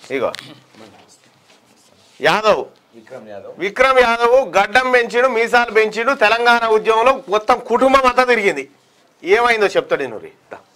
ఇగో యాదవ్ విక్రమ్ యాదవ్ విక్రమ్ యాదవ్ గడ్డం పెంచిడు మీసాలు పెంచిడు తెలంగాణ ఉద్యమంలో మొత్తం కుటుంబం అంతా తిరిగింది ఏమైందో చెప్తాడు నూరి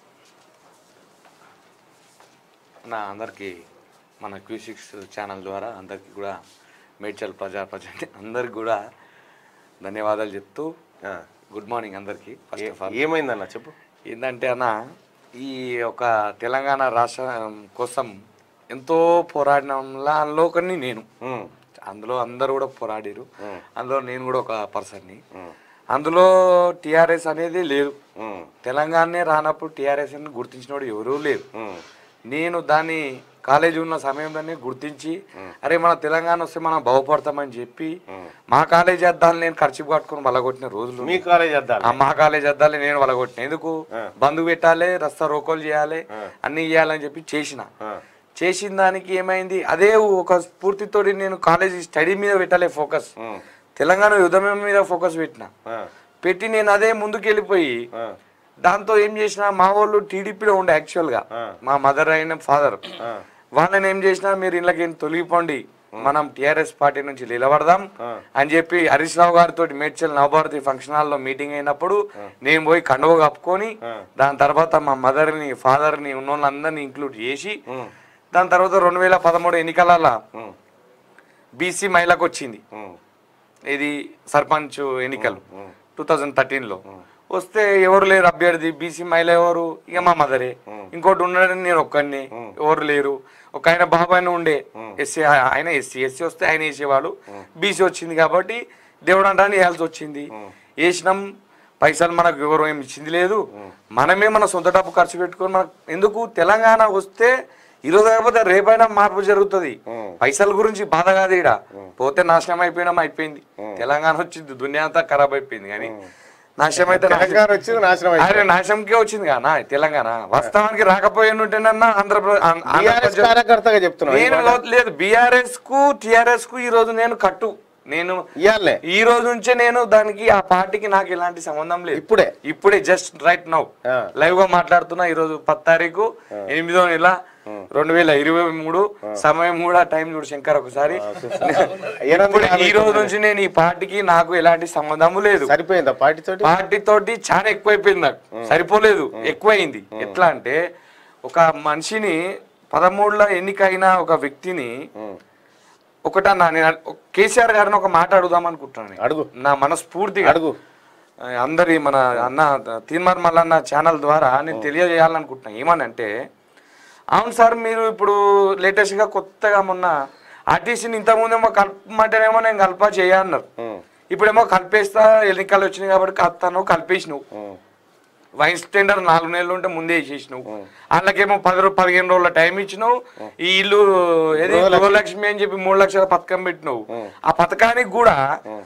నా అందరికీ మన క్యూ సిక్స్ ఛానల్ ద్వారా అందరికీ కూడా మేడ్చల్ ప్రజా ప్రజెంట్ అందరికి కూడా ధన్యవాదాలు చెప్తూ గుడ్ మార్నింగ్ అందరికీ ఫస్ట్ ఆఫ్ ఆల్ ఏమైందన్న చెప్పు ఏంటంటే అన్న ఈ ఒక తెలంగాణ రాష్ట్రం కోసం ఎంతో పోరాడినంలో ఒకరిని నేను ఉమ్, అందులో అందరూ కూడా పోరాడారు ఉమ్. అందులో నేను కూడా ఒక పర్సన్ని ఉమ్, అందులో టిఆర్ఎస్ అనేది లేదు ఉమ్, తెలంగాణనే రానప్పుడు టీఆర్ఎస్ అని గుర్తించినోడు ఎవరూ లేరు ఉమ్, నేను దాన్ని కాలేజీ ఉన్న సమయంలోనే గుర్తించి అరే మన తెలంగాణ వస్తే మనం బాగుపడతామని చెప్పి మా కాలేజీ అద్దాలు నేను ఖర్చు పట్టుకుని వలగొట్టిన రోజులు మీ కాలేజ్ అద్దాలు ఆ మా కాలేజీ అద్దాలు నేను వలగొట్టిన ఎందుకు ఆ. బంధు పెట్టాలి రస్తా రోకోలు చేయాలి ఆ. అన్ని చేయాలని చెప్పి చేసిన ఆ, చేసిన దానికి ఏమైంది అదే ఒక స్ఫూర్తితోటి నేను కాలేజీ స్టడీ మీద పెట్టాలి ఫోకస్ ఉమ్, తెలంగాణ యుద్ధం మీద ఫోకస్ పెట్టిన ఆ, పెట్టి నేను అదే ముందుకు వెళ్ళిపోయి ఆ, దాంతో ఏం చేసిన మా వాళ్ళు టీడీపీలో ఉండే యాక్చువల్గా ఆ. మా మదర్ అయిన ఫాదర్ ఆ, వాళ్ళని ఏం చేసినా మీరు ఇళ్ళకి తొలగిపోండి మనం టిఆర్ఎస్ పార్టీ నుంచి నిలబడదాం ఆ. అని చెప్పి హరీష్ రావు గారితో మేడ్చల్ నవభారతి ఫంక్షన్ హాల్లో మీటింగ్ అయినప్పుడు నేను పోయి కండువ కప్పుకొని ఆ. దాని తర్వాత మా మదర్ని ఫాదర్ని ఉన్న వాళ్ళందరినీ ఇంక్లూడ్ చేసి ఉమ్, దాని తర్వాత రెండు వేల పదమూడు ఎన్నికలలో ఉమ్, బీసీ మహిళకు వచ్చింది ఉమ్, ఇది సర్పంచ్ ఎన్నికలు ఉమ్. టూ థౌజండ్ థర్టీన్లో వస్తే ఎవరు లేరు అభ్యర్థి బీసీ మహిళ ఎవరు ఇక మా మదరే ఇంకోటి ఉన్నాడని నేను ఒక్కడిని ఎవరు లేరు ఒక ఆయన బాబు ఆయన ఉండే ఎస్సీ ఆయన ఎస్సీ ఎస్సీ వస్తే ఆయన వేసేవాడు బీసీ వచ్చింది కాబట్టి దేవుడు అంటాన్ని వేయాల్సి వచ్చింది వేసినాం పైసలు మనకు ఎవరు ఏమి ఇచ్చింది లేదు మనమే మన సొంత డబ్బు ఖర్చు పెట్టుకొని మనకు ఎందుకు తెలంగాణ వస్తే ఈరోజు కాకపోతే రేపైనా మార్పు జరుగుతుంది పైసల గురించి బాధ కాదు ఈడ పోతే నాశనం అయిపోయినాం అయిపోయింది తెలంగాణ వచ్చింది దునియా అంతా ఖరాబ్ అయిపోయింది కానీ నాశనం అయితే నాశనం- తెలంగాణ వచ్చింది నాశనం అయింది అరే నాశనంకే వచ్చింది కదా తెలంగాణ వాస్తవానికి రాకపోయినుంటేనన్నా ఆంధ్రప్రదేశ్ టీఆర్ఎస్ కార్యకర్తగా చెప్తున్నావు నేను లో- లేదు బీఆర్ఎస్ కు టిఆర్ఎస్ కు ఈ రోజు నేను కట్టు నేను ఇయాలే ఈ రోజు నుంచే నేను దానికి ఆ పార్టీకి నాకు ఎలాంటి సంబంధం లేదు ఇప్పుడే ఇప్పుడే జస్ట్ రైట్ నౌ ఆ. లైవ్ గా మాట్లాడుతున్నా ఈ రోజు పది తారీఖు ఎనిమిదో నెల రెండు వేల ఇరవై మూడు సమయం కూడా టైం చూడు శంకర్ ఒకసారి ఎనిమిది ఇప్పుడు యాభై ఈ రోజు నుంచి నేను ఈ పార్టీకి నాకు ఎలాంటి సంబంధము లేదు సరిపోయిందా పార్టీ తోటి పార్టీ తోటి చాలా ఎక్కువైపోయింది నాకు సరిపోలేదు ఎక్కువైంది ఎట్లా అంటే ఒక మనిషిని పదమూడులో ఎన్నికైన ఒక వ్యక్తిని ఉమ్, ఒకటన్నా నేను అడ్- కేసీఆర్ గారిని ఒక మాట అడుగుదాం అనుకుంటున్నాను నేను. అడుగు నా మనస్ఫూర్తిగా అడుగు ఆ, అందరి మన అన్న తీన్మార్ మల్లన్న ఛానల్ ద్వారా నేను తెలియజేయాలనుకుంటున్నా ఏమని అంటే అవును సార్ మీరు ఇప్పుడు లేటెస్ట్గా కొత్తగా మొన్న ఆర్టీసీని ఇంతకుముందేమో కలపమంటేనేమో నేను కల్ప చేయ అన్నారు ఉమ్, ఇప్పుడేమో కలిపేస్తా ఎన్నికలు వచ్చినాయి కాబట్టి కత్తాను కలిపేసినావు ఉమ్, వైన్ టెండర్ నాలుగు నెలలు ఉంటే ముందే వేసేసినావు వాళ్ళకేమో పది రూ- పదిహేను రోజుల టైం ఇచ్చినావు ఈ ఇల్లు ఏది గృహలక్ష్మి అని చెప్పి మూడు లక్షల పథకం పెట్టినావు ఆ పథకానికి కూడా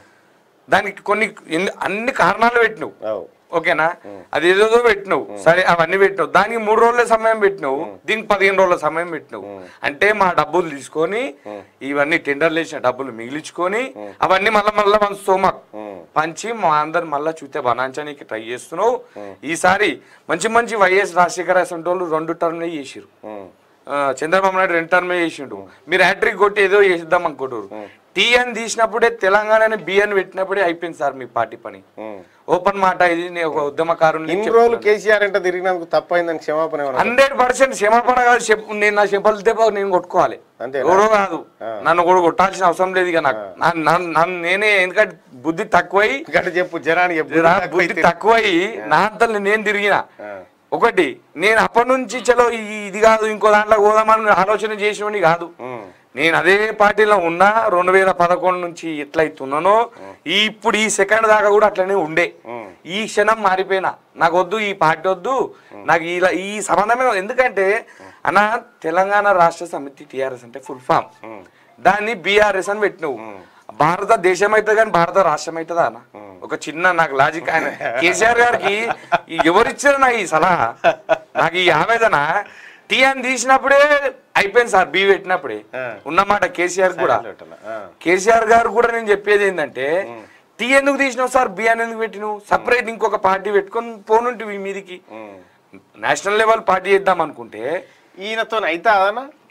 దానికి కొన్ని ఎన్ని- అన్ని కారణాలు పెట్టినావు అవు ఓకేనా అది ఏదేదో పెట్టినావు సరే అవన్నీ పెట్టినావు దానికి మూడు రోజుల సమయం పెట్టినావు దీనికి పదిహేను రోజుల సమయం పెట్టినావు అంటే మా డబ్బులు తీసుకొని ఇవన్నీ టెండర్లు వేసిన డబ్బులు మిగిలించుకొని అవన్నీ మళ్ళీ మళ్ళీ మన సోమక్ ఉమ్, పంచి మా అందరు మళ్ళీ చూస్తే బనాంచడానికి ట్రై చేస్తున్నావు ఈసారి మంచి మంచి వైఎస్ రాజశేఖర వాళ్ళు రెండు టర్మ్లే చేసిరు ఉమ్, ఆ, చంద్రబాబు నాయుడు రెండు టర్మే చేసిండు మీరు హ్యాట్రిక్ కొట్టి ఏదో చేద్దాం అనుకుంటారు టీ అని తీసినప్పుడే తెలంగాణని బి అని పెట్టినప్పుడే అయిపోయింది సార్ మీ పార్టీ పని ఉమ్. ఓపెన్ మాట ఇది నేను ఒక ఉద్యమకారుని ఇన్ని రోజులు కేసీఆర్ అంటే తిరిగినందుకు తప్పైందని క్షమాపణ ఏమన్నా హండ్రెడ్ పర్సెంట్ క్షమాపణ కాదు చెప్పు నేను నా చెంపలు దెబ్బ నేను కొట్టుకోవాలి అంతేనా? ఎవరో కాదు నన్ను కూడా కొట్టాల్సిన అవసరం లేదు ఇక నాకు నన్ను- నన్ను నన్ను నేనే ఎందుకంటే బుద్ధి తక్కువై ఇక్కడ చెప్పు జనానికి చెప్పు రా- బుద్ధి తక్కువై నా అంతలు నేను తిరిగిన ఆ, ఒకటి నేను అప్పటి నుంచి చలో ఈ- ఇది కాదు ఇంకో దాంట్లో పోదామని ఆలోచన చేసినోని కాదు ఉమ్, నేను అదే పార్టీలో ఉన్నా రెండు వేల పదకొండు నుంచి ఎట్లయితున్నానో ఈ ఇప్పుడు ఈ సెకండ్ దాకా కూడా అట్లనే ఉండే ఉమ్, ఈ క్షణం మారిపోయినా నాకు వద్దు ఈ పార్టీ వద్దు నాకు ఇలా ఈ సంబంధమే ఎందుకంటే అన్న తెలంగాణ రాష్ట్ర సమితి టిఆర్ఎస్ అంటే ఫుల్ ఫామ్ దాన్ని బీఆర్ఎస్ అని పెట్టినవు భారత దేశం అవుతుంది కానీ భారత రాష్ట్రం అవుతుందా అన్న ఒక చిన్న నాకు లాజిక్ ఆయన కేసీఆర్ గారికి ఈ ఎవరిచ్చారు నా ఈ సలహా నాకు ఈ ఆవేదన టీ అని తీసినప్పుడే అయిపోయింది సార్ బి పెట్టినప్పుడే ఉన్నమాట కేసీఆర్ కూడా ఆ, కేసీఆర్ గారు కూడా నేను చెప్పేది ఏంటంటే టీ ఎందుకు తీసినావు సార్ బి అని ఎందుకు పెట్టినావు సపరేట్ ఇంకొక పార్టీ పెట్టుకొని పోనుంటివి మీదికి ఉమ్. నేషనల్ లెవెల్ పార్టీ చేద్దాం అనుకుంటే ఈయనతో అయితే అదనా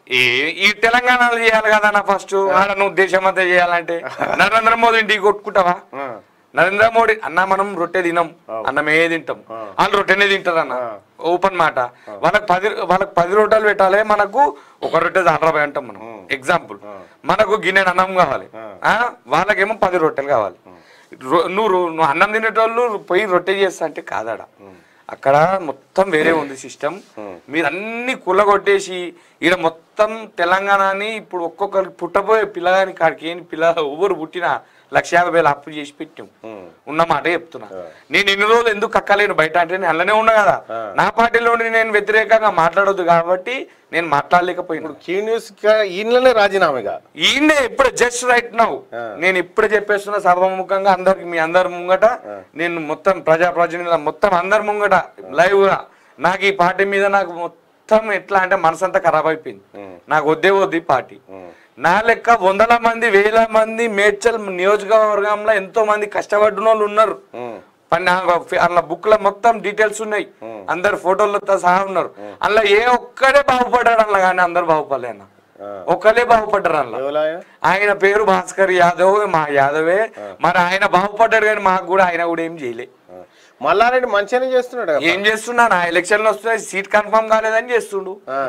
ఈ ఈ తెలంగాణలో చేయాలి కదా నా ఫస్ట్ ఆడ నువ్వు దేశం అంతా చేయాలంటే నరేంద్ర మోదీ ఇంటికి కొట్టుకుంటావా ఆ, నరేంద్ర మోడీ అన్న మనం రొట్టె తినం అన్నమే తింటాం వాళ్ళు రొట్టెనే తింటారు అన్న ఓపెన్ మాట వాళ్ళకి పది వాళ్ళకి పది రొట్టెలు పెట్టాలి మనకు ఒక రొట్టె అరవై అంటాం మనం ఎగ్జాంపుల్ మనకు గిన్నె అన్నం కావాలి ఆ వాళ్ళకేమో పది రొట్టెలు కావాలి రొ- నువ్వు రొ- నువ్వు అన్నం తినేటోళ్ళు పోయి రొట్టె చేస్తా అంటే కాదాడ అక్కడ మొత్తం వేరే ఉంది సిస్టమ్ మీరు అన్ని కుల్లగొట్టేసి ఈడ మొత్తం తెలంగాణని ఇప్పుడు ఒక్కొక్కరికి పుట్టబోయే పిల్లగాని కాడికి ఏం పిల్ల ఎవరు పుట్టినా లక్ష యాభై వేలు అప్పు చేసి పెట్టాం ఉన్న మాట చెప్తున్నా నేను ఇన్ని రోజులు ఎందుకు కక్కలేను బయట అంటే నేను అలానే ఉన్నా కదా నా పార్టీలో ఉండి నేను వ్యతిరేకంగా మాట్లాడొద్దు కాబట్టి నేను మాట్లాడలేకపోయినా కీ న్యూస్ క- ఈయనలోనే రాజీనామాగా ఈయనే ఇప్పుడు జస్ట్ రైట్ నౌ నేను ఇప్పుడు చెప్పేస్తున్న సభాముఖంగా అందరికి మీ అందరి ముంగట నేను మొత్తం ప్రజా ప్రతినిధుల మొత్తం అందరి ముంగట లైవ్ గా నాకు ఈ పార్టీ మీద నాకు మొత్తం ఎట్లా అంటే మనసంతా ఖరాబ్ అయిపోయింది నాకు వద్దే వద్దు ఈ పార్టీ నా లెక్క వందల మంది వేల మంది మేడ్చల్ నియోజకవర్గంలో ఎంతో మంది కష్టపడిన వాళ్ళు ఉన్నారు పని అలా బుక్ లో మొత్తం డీటెయిల్స్ ఉన్నాయి అందరు ఫోటోలతో సహా ఉన్నారు అందులో ఏ ఒక్కడే బాగుపడ్డాడు అలా కానీ అందరు బాగుపడలే అన్న ఒక్కలే బాగుపడ్డారు అందులో ఎవలాయా ఆయన పేరు భాస్కర్ యాదవ్ మా యాదవే మరి ఆయన బాగుపడ్డాడు కానీ మాకు కూడా ఆయన కూడా ఏం చేయలే ఆ. మల్లారెడ్డి మంచిగానే చేస్తున్నాడు కదా. ఏం చేస్తున్నా నా ఎలక్షన్లు వస్తున్నాయి సీట్ కన్ఫర్మ్ కాలేదని చేస్తుండు ఆ.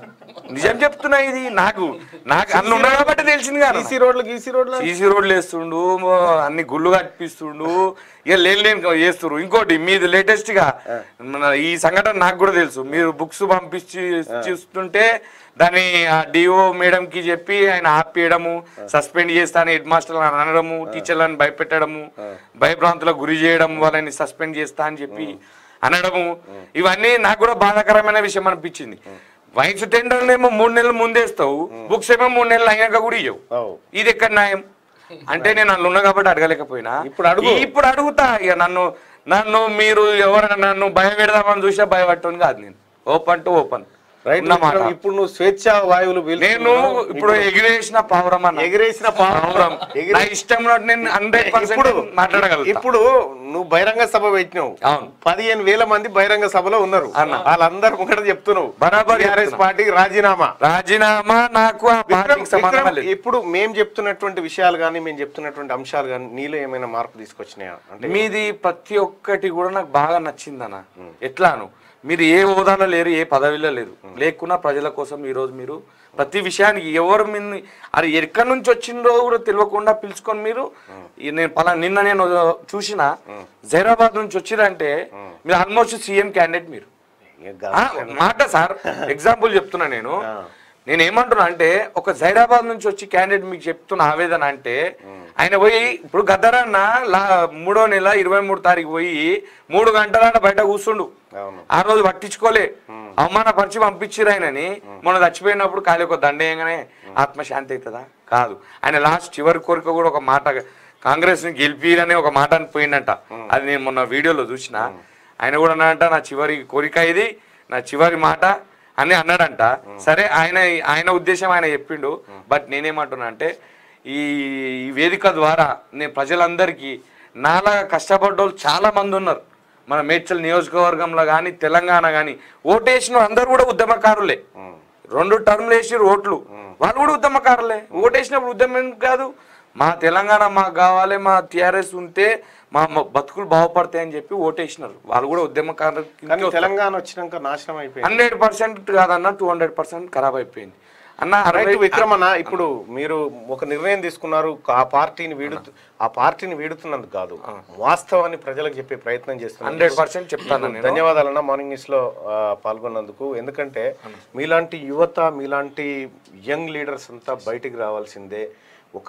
నిజం చెప్తున్నా ఇది నాకు నాకు అన్ని ఉన్నా కాబట్టి తెలిసింది కదా గీసీ రోడ్లు గీసీ రోడ్లు సీసీ రోడ్లు వేస్తుండు అన్ని గుళ్ళు కట్టిస్తుండు ఇక లేని లేని చేస్తున్నారు ఇంకోటి మీది లేటెస్ట్ గా మన ఈ సంఘటన నాకు కూడా తెలుసు మీరు బుక్స్ పంపించి చూస్తుంటే దాన్ని డిఓ మేడం కి చెప్పి ఆయన ఆపేయడము సస్పెండ్ చేస్తాను హెడ్ మాస్టర్ అనడము టీచర్లను భయపెట్టడము భయభ్రాంతులకు గురి చేయడం వాళ్ళని సస్పెండ్ చేస్తా అని చెప్పి అనడము ఇవన్నీ నాకు కూడా బాధాకరమైన విషయం అనిపించింది వయసు టెండర్ ఏమో మూడు నెలలు ముందేస్తావు బుక్స్ ఏమో మూడు నెలలు అయినాక కూడా ఇవ్వవు అవు. ఇది ఎక్కడ న్యాయం అంటే నేను అందులో ఉన్నా కాబట్టి అడగలేకపోయినా ఇప్పుడు అడుగు. ఇప్పుడు అడుగుతా ఇక నన్ను నన్ను మీరు ఎవరైనా నన్ను భయపెడదామని చూసా భయపడటం కాదు నేను ఓపెన్ టు ఓపెన్ రైట్ ఉన్నమాట ఇప్పుడు నువ్వు స్వేచ్ఛ వాయువులు నేను పీల్చుకుంటున్నావు. ఇప్పుడు ఎగిరేసిన పావురం అన్న ఎగిరేసిన పావురం పావురం నా ఇష్టం ఉన్నట్టు నేను హండ్రెడ్ పర్సెంట్ మాట్లాడగలుగుతా ఇప్పుడు నువ్వు బహిరంగ సభ పెట్టినావు అవును. పదిహేను వేల మంది బహిరంగ సభలో ఉన్నారు అన్న. వాళ్ళందరూ ముంగట చెప్తున్నావు బరాబర్ టీఆర్ఎస్ చెప్తున్నా. పార్టీకి రాజీనామా రాజీనామా నాకు ఆ విక్రమ్, పార్టీకి సంబంధం విక్రమ్, లేదు ఇప్పుడు మేము చెప్తున్నటువంటి విషయాలు కానీ మేము చెప్తున్నటువంటి అంశాలు కానీ నీలో ఏమైనా మార్పు తీసుకొచ్చినాయా అంటే మీది ప్రతి ఒక్కటి కూడా నాకు బాగా నచ్చిందన్న ఎట్లాను మీరు ఏ హోదాలో లేరు ఏ పదవిలో లేరు లేకున్నా ప్రజల కోసం ఈ రోజు మీరు ప్రతి విషయానికి ఎవరు మీ అది ఎక్కడి నుంచి వచ్చిందో కూడా తెలియకుండా పిలుచుకొని మీరు ఈ నేను పలా నిన్న నేను చూసిన జైరాబాద్ నుంచి వచ్చిరంటే మీరు ఆల్మోస్ట్ సీఎం క్యాండిడేట్ మీరు ఇక ఆ, మాట సార్ ఎగ్జాంపుల్ చెప్తున్నా నేను నేను ఏమంటున్నా అంటే ఒక జైరాబాద్ నుంచి వచ్చి క్యాండిడేట్ మీకు చెప్తున్న ఆవేదన అంటే ఆయన పోయి ఇప్పుడు గద్దరన్న లా మూడో నెల ఇరవై మూడు తారీఖు పోయి మూడు గంటల బయట కూర్చుండు అవును ఆ రోజు పట్టించుకోలే అవమానపరిచి పంపించిరు ఆయనని మొన్న చచ్చిపోయినప్పుడు ఖాళీ ఒక దండేయంగానే ఆత్మశాంతి అవుతుందా కాదు ఆయన లాస్ట్ చివరి కోరిక కూడా ఒక మాట కాంగ్రెస్ ని గెలిపిరనే ఒక మాట అని పోయిందంట అది నేను మొన్న వీడియోలో చూసిన ఆయన కూడా అన్నాడంట నా చివరి కోరిక ఇది నా చివరి మాట అని అన్నాడంట సరే ఆయన ఆయన ఉద్దేశం ఆయన చెప్పిండు బట్ నేనేమంటున్నా అంటే ఈ ఈ వేదిక ద్వారా నేను ప్రజలందరికీ నాలాగా కష్టపడ్డోళ్ళు చాలా మంది ఉన్నారు మన మేడ్చల్ నియోజకవర్గంలో కానీ తెలంగాణ కానీ ఓటేసిన అందరూ కూడా ఉద్యమకారులే రెండు టర్మ్లు వేసిరు ఓట్లు వాళ్ళు కూడా ఉద్యమకారులే ఓటేసినప్పుడు ఉద్యమం ఎందుకు కాదు మా తెలంగాణ మాకు కావాలి మా టిఆర్ఎస్ ఉంటే మా మా బతుకులు బాగుపడతాయని చెప్పి ఓటేసినారు వాళ్ళు కూడా ఉద్యమకారులు కానీ తెలంగాణ వచ్చినాక నాశనం అయిపోయింది హండ్రెడ్ పర్సెంట్ కాదన్న టూ హండ్రెడ్ పర్సెంట్ ఖరాబ్ అయిపోయింది అన్న రైట్ అరవై విక్రమన్న ఇప్పుడు మీరు ఒక నిర్ణయం తీసుకున్నారు ఆ పార్టీని వీడు ఆ పార్టీని వీడుతున్నందుకు కాదు వాస్తవాన్ని ప్రజలకు చెప్పే ప్రయత్నం చేస్తున్నారు హండ్రెడ్ పర్సెంట్ చెప్తాను నేను ధన్యవాదాలన్న మార్నింగ్ న్యూస్ లో ఆ, పాల్గొన్నందుకు ఎందుకంటే మీలాంటి యువత మీలాంటి యంగ్ లీడర్స్ అంతా బయటికి రావాల్సిందే ఒక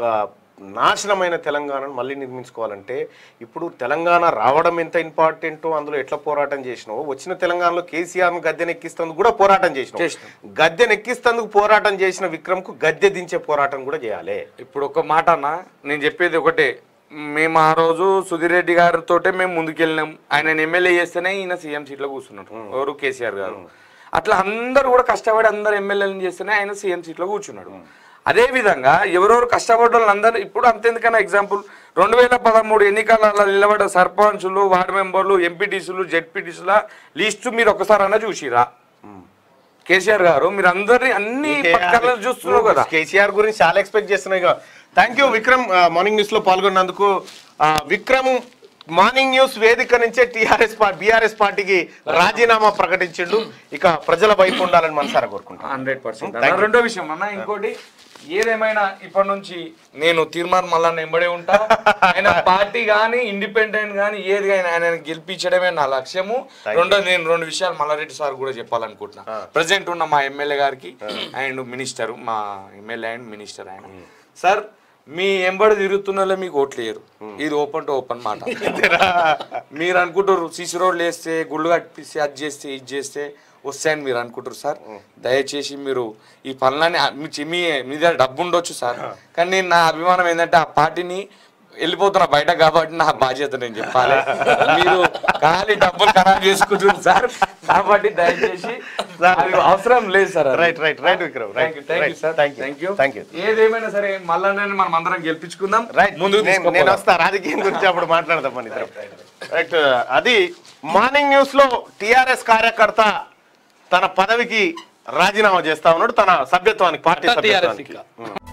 నాశనమైన తెలంగాణను మళ్ళీ నిర్మించుకోవాలంటే ఇప్పుడు తెలంగాణ రావడం ఎంత ఇంపార్టెంటో అందులో ఎట్లా పోరాటం చేసినావో వచ్చిన తెలంగాణలో కేసీఆర్ను గద్దెనెక్కిస్తందుకు కూడా పోరాటం చేసినావు చేసినాం. గద్దెనెక్కిస్తందుకు పోరాటం చేసిన విక్రమ్కు గద్దె దించే పోరాటం కూడా చేయాలి ఇప్పుడు ఒక మాట అన్న నేను చెప్పేది ఒకటే మేము ఆ రోజు సుధీర్ రెడ్డి గారితో మేము ముందుకెళ్ళినాం ఆయన ఎమ్మెల్యే చేస్తేనే ఈయన సీఎం సీట్లో కూర్చున్నాడు ఎవరు కేసీఆర్ గారు అట్లా అందరూ కూడా కష్టపడి అందరు ఎమ్మెల్యేలను చేస్తేనే ఆయన సీఎం సీట్లో కూర్చున్నాడు అదే విధంగా ఎవరెవరు కష్టపడ్డ వాళ్ళందరూ ఇప్పుడు అంతెందుకన్నా ఎగ్జాంపుల్ రెండు వేల పదమూడు ఎన్నికలలో నిలబడ్డ సర్పంచులు వార్డు మెంబర్లు ఎంపీటీసీలు జెడ్పీటీసీల లిస్టు మీరు ఒకసారి అన్న చూసిరా కేసీఆర్ గారు మీరు అందరినీ అన్ని పక్కన చూస్తున్నారు కదా కేసీఆర్ గురించి చాలా ఎక్స్పెక్ట్ చేస్తున్నాయి థ్యాంక్ యూ విక్రమ్ ఆ, మార్నింగ్ న్యూస్ లో పాల్గొన్నందుకు ఆ, విక్రమ్ మార్నింగ్ న్యూస్ వేదిక నుంచే టీఆర్ఎస్ బీఆర్ఎస్ పార్టీకి రాజీనామా ప్రకటించిండు ఇక ప్రజల వైపు ఉండాలని మనసారా కోరుకుంటాం హండ్రెడ్ పర్సెంట్ Thank you. రెండో విషయం అన్న ఇంకోటి ఏదేమైనా ఇప్పటి నుంచి నేను తీర్మానం మళ్ళా ఎంబడే ఉంటా ఆయన పార్టీ కానీ ఇండిపెండెంట్ కానీ ఏది కానీ ఆయన గెలిపించడమే నా లక్ష్యము రెండో నేను రెండు విషయాలు మల్లారెడ్డి సార్ కూడా చెప్పాలనుకుంటున్నా ప్రజెంట్ ఉన్న మా ఎమ్మెల్యే గారికి అండ్ మినిస్టర్ మా ఎమ్మెల్యే అండ్ మినిస్టర్ ఆయన సార్ మీ ఎంబడి తిరుగుతున్న వాళ్ళే మీకు ఓట్లేయరు ఇది ఓపెన్ టు ఓపెన్ మాట మీరు అనుకుంటారు సీసీ రోడ్లు వేస్తే గుళ్ళు కట్టిస్తే అది చేస్తే ఇది చేస్తే వస్తాయని మీరు అనుకుంటారు సార్ దయచేసి మీరు ఈ పనులని మీ చి- మీ మీ దగ్గర డబ్బు ఉండొచ్చు సార్ కానీ నేను నా అభిమానం ఏంటంటే ఆ పార్టీని వెళ్ళిపోతున్నా బయట కాబట్టి నా బాధ్యత నేను చెప్పాలి మీరు ఖాళీ డబ్బులు ఖరాబ్ చేసుకుంటున్నారు సార్ కాబట్టి దయచేసి అది అవసరం లేదు సార్ అది. Right right right Vikram thank you thank you sir thank thank you you thank you ఏదేమైనా సరే మళ్ళా నేను మనం అందరం గెలిపించుకుందాం రైట్ ముందుకు నేను నేను తీసుకుపోదాం. వస్తా రాజకీయం గురించి అప్పుడు మాట్లాడదాం మన ఇద్దరం రైట్ అది మార్నింగ్ న్యూస్ లో టిఆర్ఎస్ కార్యకర్త తన పదవికి రాజీనామా చేస్తా ఉన్నాడు తన సభ్యత్వానికి పార్టీ TRS సభ్యత్వానికి ఇంకా.